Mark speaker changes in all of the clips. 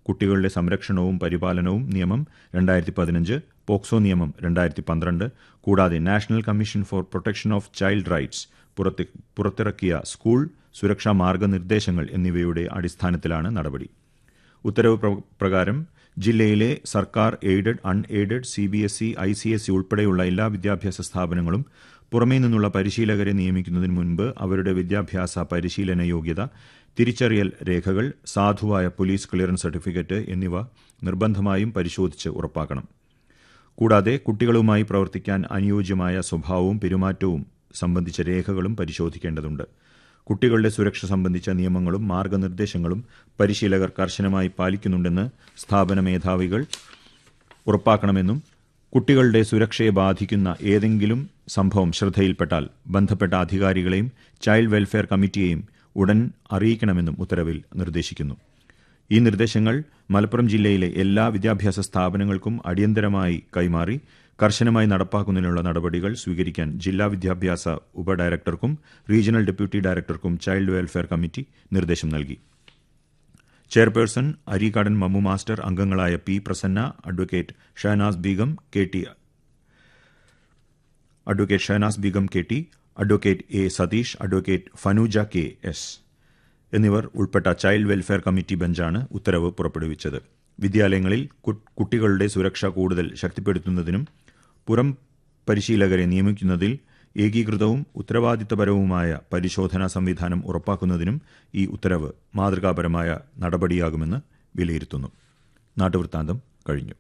Speaker 1: കുട്ടികളുടെ സംരക്ഷണവും പരിപാലനവും നിയമം രണ്ടായിരത്തി പതിനഞ്ച് പോക്സോ നിയമം രണ്ടായിരത്തി പന്ത്രണ്ട് കൂടാതെ national commission for protection of child rights പുറത്തി- പുറത്തിറക്കിയ സ്കൂൾ സുരക്ഷാ മാർഗനിർദ്ദേശങ്ങൾ എന്നിവയുടെ അടിസ്ഥാനത്തിലാണ് നടപടി ഉത്തരവ് പ്ര- പ്രകാരം ജില്ലയിലെ സർക്കാർ aided unaided C B S E I C S E ഉൾപ്പെടെയുള്ള എല്ലാ വിദ്യാഭ്യാസ സ്ഥാപനങ്ങളും പുറമേ നിന്നുള്ള പരിശീലകരെ നിയമിക്കുന്നതിന് മുൻപ് അവരുടെ വിദ്യാഭ്യാസ പരിശീലന യോഗ്യത തിരിച്ചറിയൽ രേഖകൾ സാധുവായ പോലീസ് ക്ലിയറൻസ് സർട്ടിഫിക്കറ്റ് എന്നിവ നിർബന്ധമായും പരിശോധിച്ച് ഉറപ്പാക്കണം കൂടാതെ കുട്ടികളുമായി പ്രവർത്തിക്കാൻ അനുയോജ്യമായ സ്വഭാവവും പെരുമാറ്റവും സംബന്ധിച്ച രേഖകളും പരിശോധിക്കേണ്ടതുണ്ട് കുട്ടികളുടെ സുരക്ഷ സംബന്ധിച്ച നിയമങ്ങളും മാർഗനിർദ്ദേശങ്ങളും പരിശീലകർ കർശനമായി പാലിക്കുന്നുണ്ടെന്ന് സ്ഥാപന മേധാവികൾ ഉറപ്പാക്കണമെന്നും കുട്ടികളുടെ സുരക്ഷയെ ബാധിക്കുന്ന ഏതെങ്കിലും സംഭവം ശ്രദ്ധയിൽപ്പെട്ടാൽ ബന്ധപ്പെട്ട അധികാരികളെയും ചൈൽഡ് വെൽഫെയർ കമ്മിറ്റിയെയും ഉടൻ അറിയിക്കണമെന്നും ഉത്തരവിൽ നിർദ്ദേശിക്കുന്നു ഈ നിർദ്ദേശങ്ങൾ മലപ്പുറം ജില്ലയിലെ എല്ലാ വിദ്യാഭ്യാസ സ്ഥാപനങ്ങൾക്കും അടിയന്തരമായി കൈമാറി കർശനമായി നടപ്പാക്കുന്നതിനുള്ള നടപടികൾ സ്വീകരിക്കാൻ ജില്ലാ വിദ്യാഭ്യാസ ഉപഡയറക്ടർക്കും റീജിയണൽ ഡെപ്യൂട്ടി ഡയറക്ടർക്കും ചൈൽഡ് വെൽഫെയർ കമ്മിറ്റി നിർദ്ദേശം നൽകി ചെയർപേഴ്സൺ അരീകാടൻ മമ്മു മാസ്റ്റർ അംഗങ്ങളായ P Prasanna advocate Shahanas Begum K T advocate Shahanas Begum K T advocate A Satheesh advocate Fanooja K S എന്നിവർ ഉൾപ്പെട്ട ചൈൽഡ് വെൽഫെയർ കമ്മിറ്റി ബെഞ്ചാണ് ഉത്തരവ് പുറപ്പെടുവിച്ചത് വിദ്യാലയങ്ങളിൽ കു- കുട്ടികളുടെ സുരക്ഷ കൂടുതൽ ശക്തിപ്പെടുത്തുന്നതിനും പുറം പരിശീലകരെ നിയമിക്കുന്നതിൽ ഏകീകൃതവും ഉത്തരവാദിത്തപരവുമായ പരിശോധനാ സംവിധാനം ഉറപ്പാക്കുന്നതിനും ഈ ഉത്തരവ് മാതൃകാപരമായ നടപടിയാകുമെന്ന് വിലയിരുത്തുന്നു നാട്ടുവൃത്താന്തം കഴിഞ്ഞു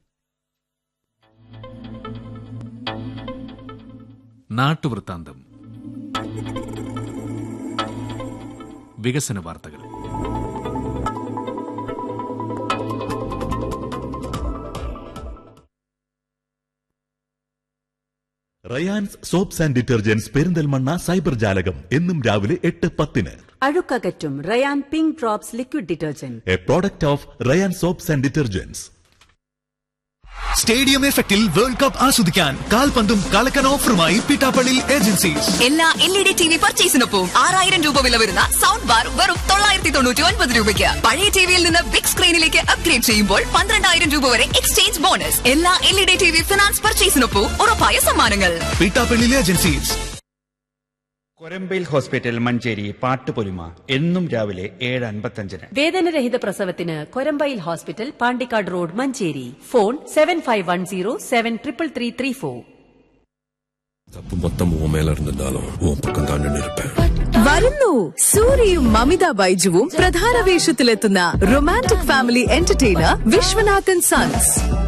Speaker 2: നാട്ടുവൃത്താന്തം വികസന വാർത്തകൾ
Speaker 3: Rayan's soaps and detergents Perinthalmanna cyber ജാലകം എന്നും രാവിലെ എട്ട് പത്തിന്
Speaker 4: അഴുക്കകറ്റും Rayan pink drops liquid detergent
Speaker 3: a product of Rayan's soaps and detergents
Speaker 5: stadium എഫക്റ്റിൽ വേൾഡ് കപ്പ് ആസ്വദിക്കാൻ കാൽപന്തും കളക്കൻ ഓഫറുമായി പിട്ടാപ്പള്ളി ഏജൻസീസ്
Speaker 6: എല്ലാ L E D T V പർച്ചേസിനൊപ്പം ആറായിരം രൂപ വില വരുന്ന സൗണ്ട് ബാർ വെറും തൊള്ളായിരത്തി തൊണ്ണൂറ്റി ഒൻപത് രൂപയ്ക്ക് പഴയ ടിവിയിൽ നിന്ന് ബിഗ് സ്ക്രീനിലേക്ക് അപ്ഗ്രേഡ് ചെയ്യുമ്പോൾ പന്ത്രണ്ടായിരം രൂപ വരെ എക്സ്ചേഞ്ച് ബോണസ് എല്ലാ L E D T V finance പർച്ചേസിനൊപ്പം ഉറപ്പായ സമ്മാനങ്ങൾ
Speaker 5: പിട്ടാപ്പള്ളി ഏജൻസീസ്
Speaker 7: കൊരമ്പയിൽ ഹോസ്പിറ്റൽ മഞ്ചേരി പാട്ടുപൊലിമ എന്നും രാവിലെ ഏഴ് അൻപത്തഞ്ചിന്
Speaker 4: വേദനരഹിത പ്രസവത്തിന് Korambayil hospital Pandikkad road Manjeri phone seven five one zero seven triple three three four
Speaker 8: தப்பு மொத்தம் உன் மேல இருந்திருந்தாலும் உன் பக்கம் தான் நின்னு இருப்பேன்
Speaker 9: വരുന്നു സൂര്യയും മമിത ബൈജുവും പ്രധാന വേഷത്തിലെത്തുന്ന romantic family entertainer Viswanathan sons